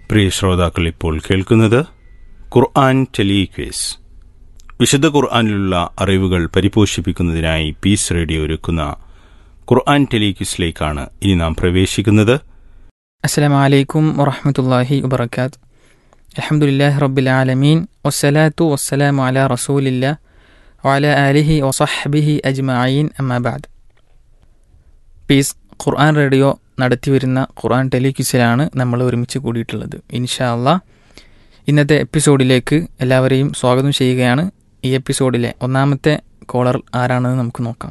പ്രിയ ശ്രോതാക്കൾ ഇപ്പോൾ കേൾക്കുന്നത് ഖുർആൻ ടെലിക്വേസ് വിശുദ്ധ ഖുർആനിലുള്ള അറിവുകൾ പരിപോഷിപ്പിക്കുന്നതിനായി പീസ് റേഡിയോ ഒരുക്കുന്ന ഖുർആൻ ടെലിക്വിസിലേക്കാണ് ഇനി നാം പ്രവേശിക്കുന്നത് അസ്സലാമു അലൈക്കും വറഹ്മത്തുള്ളാഹി വബറകാത്ത് അൽഹംദുലില്ലാഹി റബ്ബിൽ ആലമീൻ വസ്സലാത്തു വസ്സലാമു അലാ റസൂലില്ലാ വഅലാ ആലിഹി വസഹ്ബിഹി അജ്മഈൻ അമ്മാ ബഅദ് പീസ് ഖുർആൻ റേഡിയോ നടത്തിവരുന്ന ഖുർആൻ ടെലിക്വിസിലാണ് നമ്മൾ ഒരുമിച്ച് കൂടിയിട്ടുള്ളത് ഇൻഷാ അള്ളാ ഇന്നത്തെ എപ്പിസോഡിലേക്ക് എല്ലാവരെയും സ്വാഗതം ചെയ്യുകയാണ് ഈ എപ്പിസോഡിലെ ഒന്നാമത്തെ കോളർ ആരാണെന്ന് നമുക്ക് നോക്കാം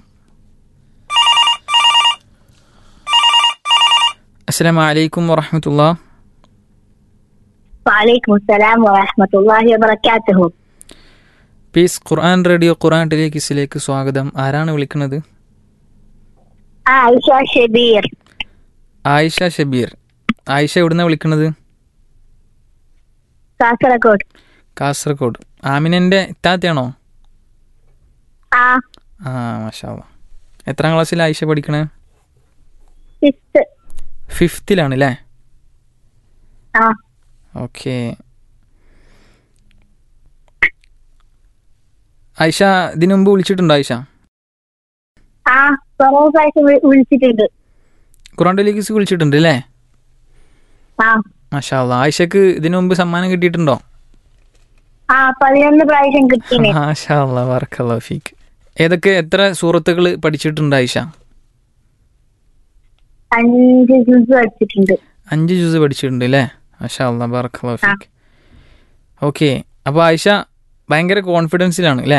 അസ്സലാമു അലൈക്കും വറഹ്മത്തുള്ളാ وعليكم السلام ورحمة الله وبركاته പീസ് ഖുർആൻ റേഡിയോ ഖുർആൻ ടെലിക്വിസിലേക്ക് സ്വാഗതം ആരാണ് വിളിക്കുന്നത് عائشة شبير ആയിഷ ഷബീർ ആയിഷ എവിടുന്നാണ് വിളിക്കുന്നത് കാസർഗോഡ് കാസർഗോഡ് ആമിനൻ്റെ ഇത്താത്തയാണോ ആ ആ മാഷാ അല്ലാ. എത്രാം ക്ലാസ്സിൽ ആയിഷ പഠിക്കണേ സിക്സ് ഫിഫ്ത്തിലാണ് അല്ലേ ആ ഓക്കെ ആയിഷ ഇതിനു മുമ്പ് വിളിച്ചിട്ടുണ്ടോ ആയിഷ ആ കുറേ പ്രാവശ്യം വി- വിളിച്ചിട്ടുണ്ട് ഖുറാൻ ടെലിക്വിസ് വിളിച്ചിട്ടുണ്ട് അല്ലേ ആ മാഷാ അല്ലാ. ആയിഷക്ക് ഇതിനു മുമ്പ് സമ്മാനം കിട്ടിയിട്ടുണ്ടോ ആ പതിനൊന്ന് പ്രാവശ്യം കിട്ടീന് മാഷാ അല്ലാ, ബറക്കല്ലാഹു ഫീക്ക് ഏതൊക്കെ എത്ര സൂറത്തുകൾ പഠിച്ചിട്ടുണ്ട് ആയിഷ അഞ്ച് ജ്യൂസ് പഠിച്ചിട്ടുണ്ട് അഞ്ച് ജ്യൂസ് പഠിച്ചിട്ടുണ്ട് അല്ലേ മാഷാ അല്ലാ ബറക്കല്ലാഹു ഫീക്ക് ഓക്കെ അപ്പോൾ ആയിഷ ഭയങ്കര കോൺഫിഡൻസിലാണ് അല്ലേ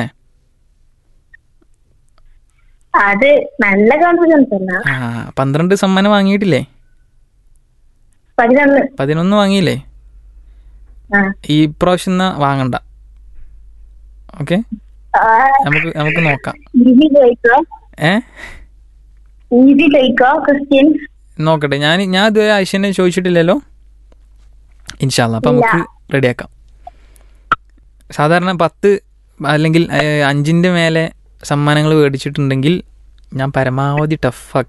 അത് നല്ല കോൺഫിഡൻസ് അല്ല ആ പന്ത്രണ്ട് സമ്മാനം വാങ്ങിയിട്ടില്ലേ പതിനൊന്ന് പതിനൊന്ന് വാങ്ങിയില്ലേ ആ ഈ പ്രാവശ്യം എന്നാ വാങ്ങണ്ട ഓക്കെ ആ, നമുക്ക് നമുക്ക് നോക്കാം ഈസി ചോദിക്കോ ഏ ഈസി ചോദിക്കോ ക്രിസ്ത്യൻ നോക്കട്ടെ ഞാൻ ഞാൻ ഇതുവരെ ആയിഷനെ ചോദിച്ചിട്ടില്ലല്ലോ ഇൻഷാല്ല അപ്പം നമുക്ക് റെഡിയാക്കാം സാധാരണ പത്ത് അല്ലെങ്കിൽ ഏ, അഞ്ചിൻ്റെ മേലെ സമ്മാനങ്ങൾ മേടിച്ചിട്ടുണ്ടെങ്കിൽ ഞാൻ പരമാവധി ടഫാക്കി